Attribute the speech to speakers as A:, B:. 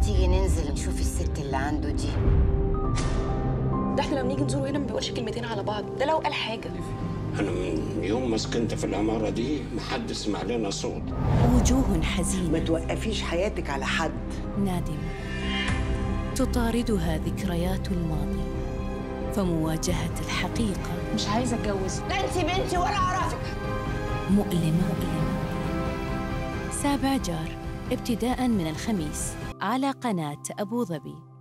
A: تيجي ننزل نشوف الست اللي عنده دي
B: ده احنا لما نيجي نزوره هنا ما بيقولش كلمتين على بعض ده لو قال حاجه
C: أنا من يوم ما سكنت في العمارة دي محد سمع لنا صوت
D: وجوه
E: ما
D: حزينة
E: توقفيش حياتك على حد
D: نادمة تطاردها ذكريات الماضي فمواجهة الحقيقة
B: مش عايزه اتجوز
A: لا انت بنتي ولا اعرفك
D: مؤلمة سابع جار ابتداء من الخميس على قناة أبو ظبي